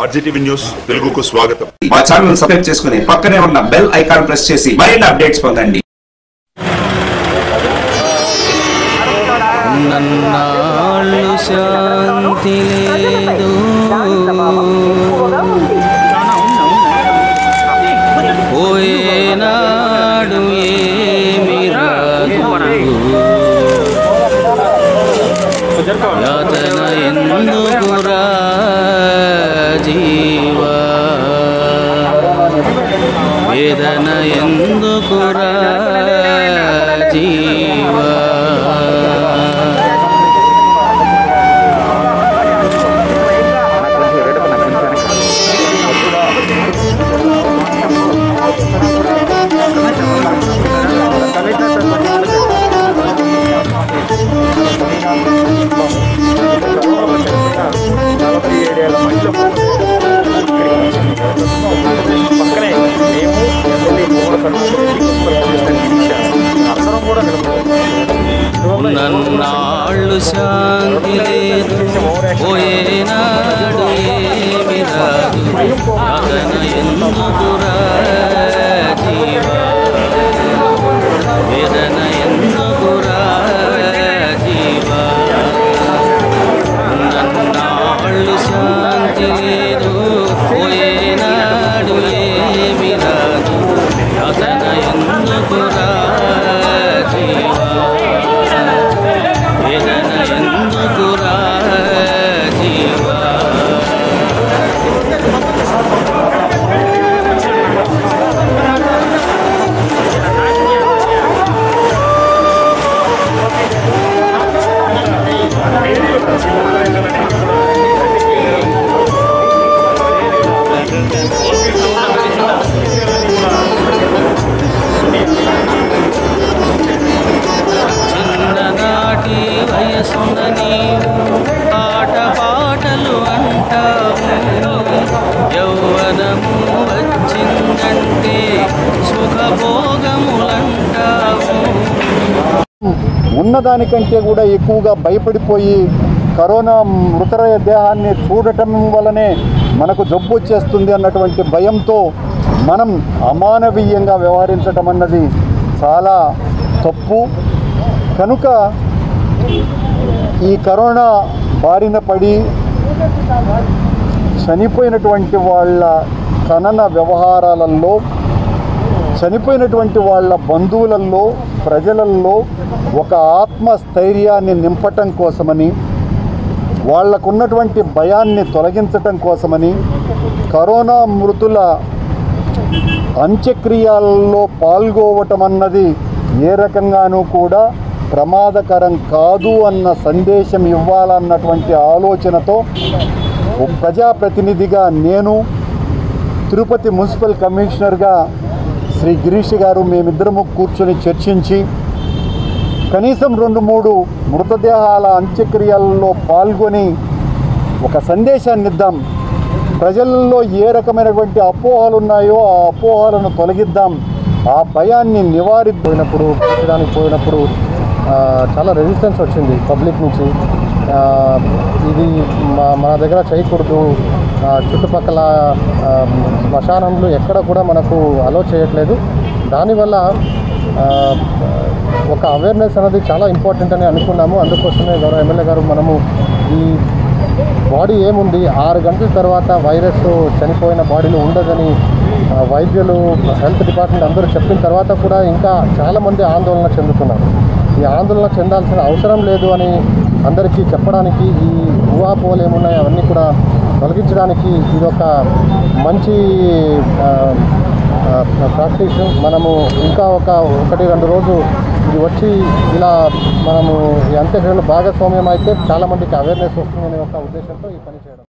RGTV news తెలుగుకు స్వాగతం మా ఛానల్ సబ్స్క్రైబ్ చేసుకుని పక్కనే ఉన్న బెల్ ఐకాన్ ప్రెస్ చేసి మరిన్ని అప్డేట్స్ పొందండి నన్నాళ్ళు శాంతి లేదు పోయేనాడు ఏమి రాదు యాతన ఎందుకురా జీవా వేదన ఎందుకురా జీవా పక్కనే మేము ఎమ్మెల్యే మూడు అందరం కూడా నన్నాళ్ళు శాంతి లేదు పోయేనాడు ఏమి రాదు అతన ఎందుకురా జీవా వేదన ఎందుకురా జీవా నన్నాళ్ళు శాంతి లేదు పోయేనాడు ఏమి రాదు అతన ఎందుకురా జీవా వేదన ఎందుకురా జీవా చిన్ననాటి వయసున నీవు ఆట పాటలు అంటావు యౌవనము వచ్చిందంటే సుఖభోగములంటావు ఉన్నదానికంటే కూడా ఎక్కువగా భయపడిపోయి కరోనా మృతరయ దేహాన్ని చూడటం వలనే మనకు జబ్బు వచ్చేస్తుంది అన్నటువంటి భయంతో మనం అమానవీయంగా వ్యవహరించటం అన్నది చాలా తప్పు కనుక ఈ కరోనా బారిన పడి చనిపోయినటువంటి వాళ్ళ ఖనన వ్యవహారాలలో చనిపోయినటువంటి వాళ్ళ బంధువులలో ప్రజలలో ఒక ఆత్మస్థైర్యాన్ని నింపటం కోసమని వాళ్లకున్నటువంటి భయాన్ని తొలగించటం కోసమని కరోనా మృతుల అంత్యక్రియల్లో పాల్గొవటం అన్నది ఏ రకంగానూ కూడా ప్రమాదకరం కాదు అన్న సందేశం ఇవ్వాలన్నటువంటి ఆలోచనతో ఒక ప్రజాప్రతినిధిగా నేను తిరుపతి మున్సిపల్ కమిషనర్గా శ్రీ గిరీష్ గారు మేమిద్దరము కూర్చొని చర్చించి కనీసం రెండు మూడు మృతదేహాల అంత్యక్రియల్లో పాల్గొని ఒక సందేశాన్ని ఇద్దాం ప్రజల్లో ఏ రకమైనటువంటి అపోహలు ఉన్నాయో ఆ అపోహలను తొలగిద్దాం ఆ భయాన్ని నివారిపోయినప్పుడు పోయడానికి పోయినప్పుడు ఆ, చాలా రెసిస్టెన్స్ వచ్చింది పబ్లిక్ నుంచి ఆ, ఇది మా మన దగ్గర చేయకూడదు ఆ, చుట్టుపక్కల ఆ, శ్మశానంలో ఎక్కడ కూడా మనకు అలో చేయట్లేదు దానివల్ల ఆ, ఒక అవేర్నెస్ అనేది చాలా ఇంపార్టెంట్ అని అనుకున్నాము అందుకోసమే గౌరవ ఎమ్మెల్యే గారు మనము ఈ బాడీ ఏముంది ఆరు గంటల తర్వాత వైరస్ చనిపోయిన బాడీలో ఉండదని ఆ, వైద్యులు హెల్త్ డిపార్ట్మెంట్ అందరూ చెప్పిన తర్వాత కూడా ఇంకా చాలామంది ఆందోళన చెందుతున్నారు ఈ ఆందోళన చెందాల్సిన అవసరం లేదు అని అందరికీ చెప్పడానికి ఈ ఊహాపోలు ఏమున్నాయో అవన్నీ కూడా తొలగించడానికి ఇది ఒక మంచి ఆ, ఆ, ప్రాక్టీస్ మనము ఇంకా ఒక ఒకటి రెండు రోజు ఇది వచ్చి ఇలా మనము ఈ అంత్యక్రియలు భాగస్వామ్యం అయితే చాలామందికి అవేర్నెస్ వస్తుందనే ఒక ఉద్దేశంతో ఈ పని చేయడం